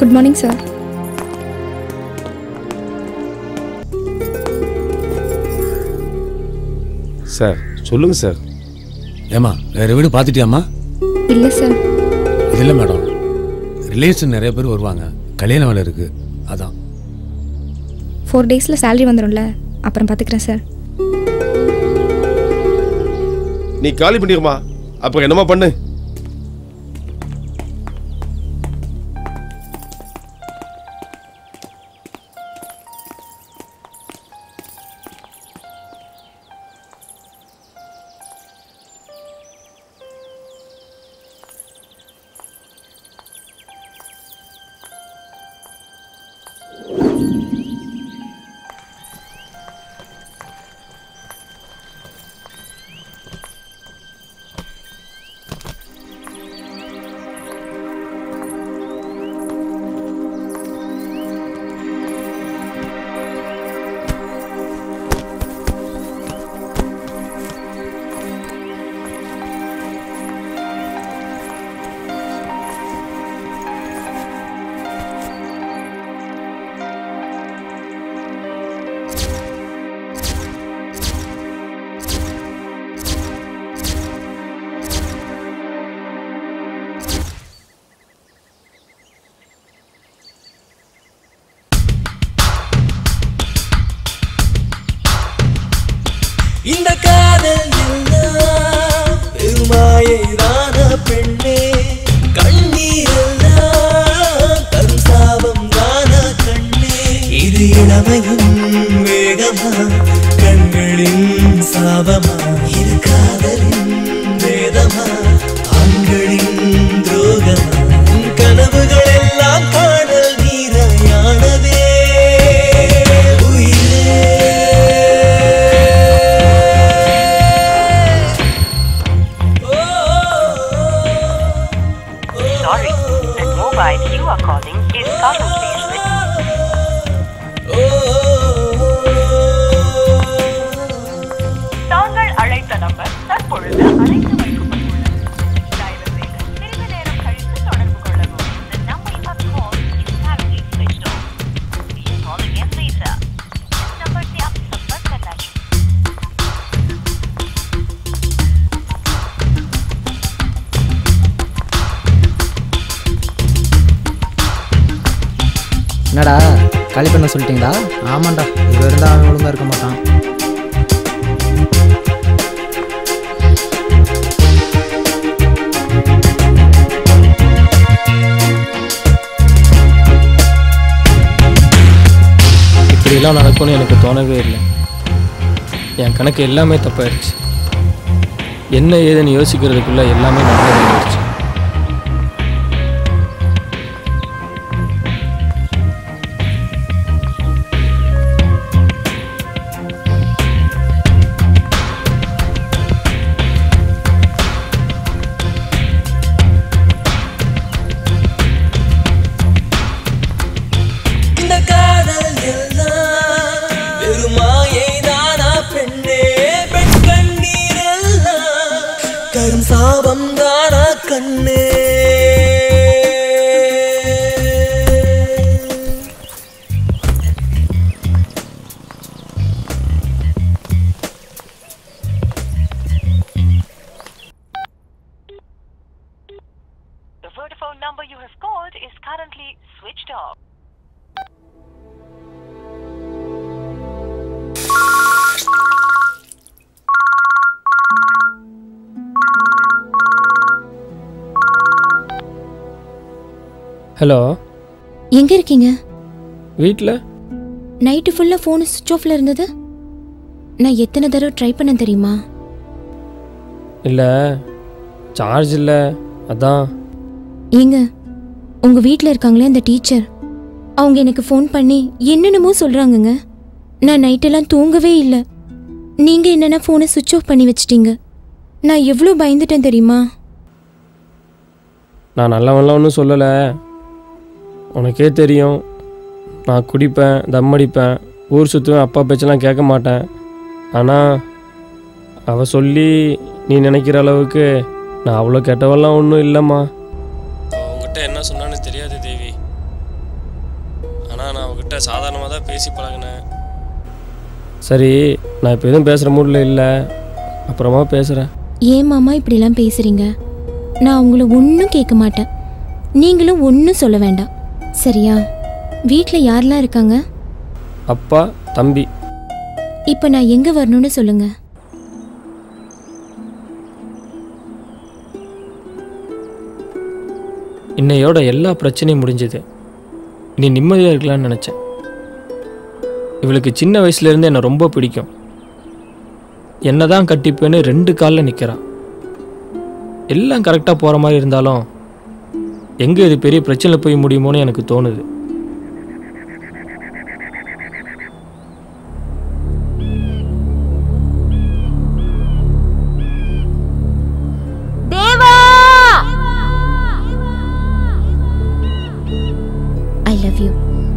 Good morning sir sir சொல்லுங்கள் sir ஏம்மா வேற வீடு பார்த்துட்டியாம்மா இல்லை சார் இது இல்லை மேடம் ரிலேஷன் நிறைய பேர் வருவாங்க கல்யாண வேலை இருக்கு அதான் ஃபோர் டேஸில் சேலரி வந்துடும்ல அப்புறம் பார்த்துக்கிறேன் சார் நீ காலி பண்ணிடுமா அப்புறம் என்னம்மா பண்ணு இந்த காதல் எல்லாம் பெருமாயைதான பெண்ணே கண்ணீர் எல்லாம் தரும் சாபம் தான கண்ணே இது இளமையும் வேகமா கண்களின் சாபமா இது காதலின் வேதமா ஆண்களின் துரோகமா உன் கனவுகள் எல்லாம் காணல் நீரையானதே Sorry, the mobile you are calling is currently switched. தாங்கள் அழைத்த நம்பர் தற்பொழுது அழைத்து வைக்கப்பட்டுள்ளது தயவு செய்து சிறிது நேரம் கழித்து தொடர்பு கொள்ளவும் The number you have called is currently switched off. Please call again later. This number से आप संपर्क करना चाहिए என்னடா காலி பண்ண சொல்லிட்டீங்களா ஆமாண்டா இவ இருந்தா அவன் ஒழுங்கா இருக்க மாட்டான் இப்படிலாம் நடக்கும்னு எனக்கு தோணவே இல்லை என் கணக்கு எல்லாமே தப்பாயிடுச்சு என்ன ஏதுன்னு யோசிக்கிறதுக்குள்ள எல்லாமே நடந்துருச்சு இந்த காதல் எல்லாம் வெறுமாயை தானா பெண்ணே பெண் கண்ணீர் எல்லாம் கரும் சாபம் தானா கண்ணே The Vodafone number you have called is currently switched off. Hello எங்க இருக்கீங்க வீட்டில் நைட்டு ஃபுல்லா ஃபோன் சுவிட்ச் ஆஃப்ல இருந்தது நான் எத்தனை தடவை ட்ரை பண்ண தெரியுமா இல்லை சார்ஜ் இல்லை அதான் ஏங்க உங்க வீட்ல இருக்காங்களே அந்த டீச்சர் அவங்க எனக்கு ஃபோன் பண்ணி என்னென்னமோ சொல்றாங்கங்க நான் நைட்டெல்லாம் தூங்கவே இல்லை நீங்க என்னென்ன ஃபோனை சுவிட்ச் ஆஃப் பண்ணி வச்சிட்டீங்க நான் எவ்வளோ பயந்துட்டேன் தெரியுமா நான் நல்லவன்லாம் ஒன்றும் சொல்லலை உனக்கே தெரியும் நான் குடிப்பேன் தம் அடிப்பேன் ஊர் சுற்றுவேன் அப்பா பேச்செல்லாம் கேட்க மாட்டேன் ஆனால் அவ சொல்லி நீ நினைக்கிற அளவுக்கு நான் அவ்வளோ கெட்டவெல்லாம் ஒன்றும் இல்லைம்மா உங்ககிட்ட என்ன சொன்னான்னு தெரியாது தேவி ஆனால் நான் அவகிட்ட சாதாரணமாக தான் பேசி பழகினேன் சரி நான் இப்போ எதுவும் பேசுகிற மூடில் இல்லை அப்புறமா பேசுகிறேன் ஏன் மாமா இப்படிலாம் பேசுறீங்க நான் உங்களை ஒன்றும் கேட்க மாட்டேன் நீங்களும் ஒன்றும் சொல்ல வேண்டாம் சரியா வீட்டில் யாரெல்லாம் இருக்காங்க அப்பா தம்பி இப்போ நான் எங்கே வரணும்னு சொல்லுங்க இன்னையோட எல்லா பிரச்சனையும் முடிஞ்சது இனி நிம்மதியாக இருக்கலாம்னு நினச்சேன் இவளுக்கு சின்ன வயசுலேருந்து என்னை ரொம்ப பிடிக்கும் என்ன தான் கட்டிப்பேன்னு ரெண்டு காலில் நிற்கிறான் எல்லாம் கரெக்டாக போகிற மாதிரி இருந்தாலும் எங்கே இது பெரிய பிரச்சனை போய் முடியுமோன்னு எனக்கு தோணுது ஐ லவ் யூ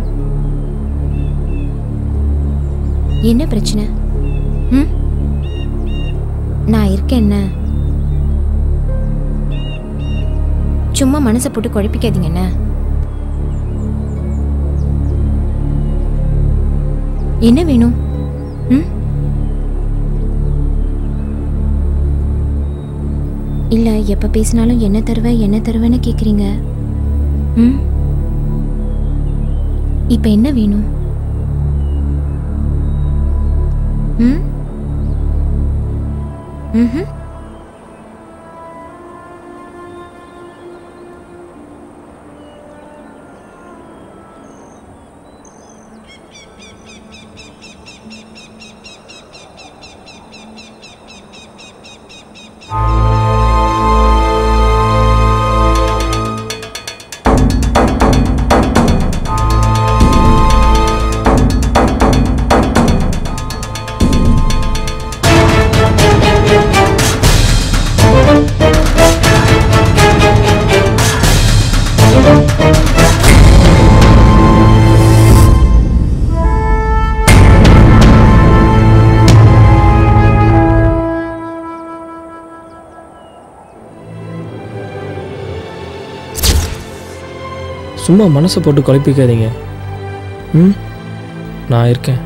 என்ன பிரச்சனை ம் நான் இருக்கேன் என்ன சும்மா மனசை போட்டு குழப்பிக்காதீங்க என்ன என்ன வேணும் ம் இல்லை எப்போ பேசினாலும் என்ன தருவ என்ன தருவேன்னு கேட்குறீங்க ம் இப்போ என்ன வேணும் ம் ம்ஹும். சும்மா மனசை போட்டு குழப்பிக்காதீங்க ம் நான் இருக்கேன்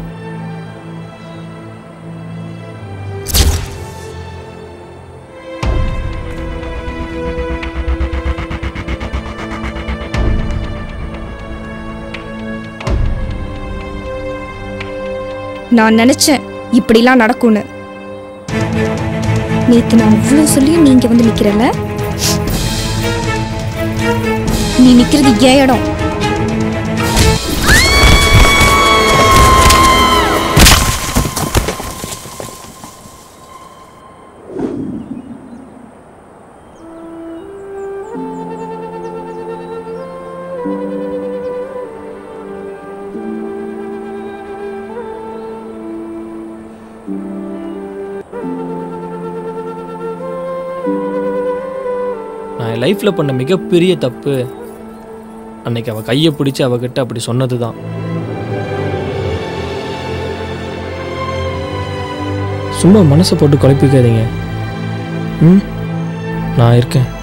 நான் நினைச்சேன் இப்படிலாம் நடக்கும்னு நேத்து நான் அவ்வளோ சொல்லியும் நீங்க வந்து நிக்கிறல நீ நிக்கிறது ஏன் இடம் நான் என் லைஃப்பில் பண்ண மிகப்பெரிய தப்பு அன்னைக்கு அவள் கையை பிடிச்சி அவகிட்ட அப்படி சொன்னது தான் சும்மா மனசை போட்டு குழப்பிக்காதீங்க ம் நான் இருக்கேன்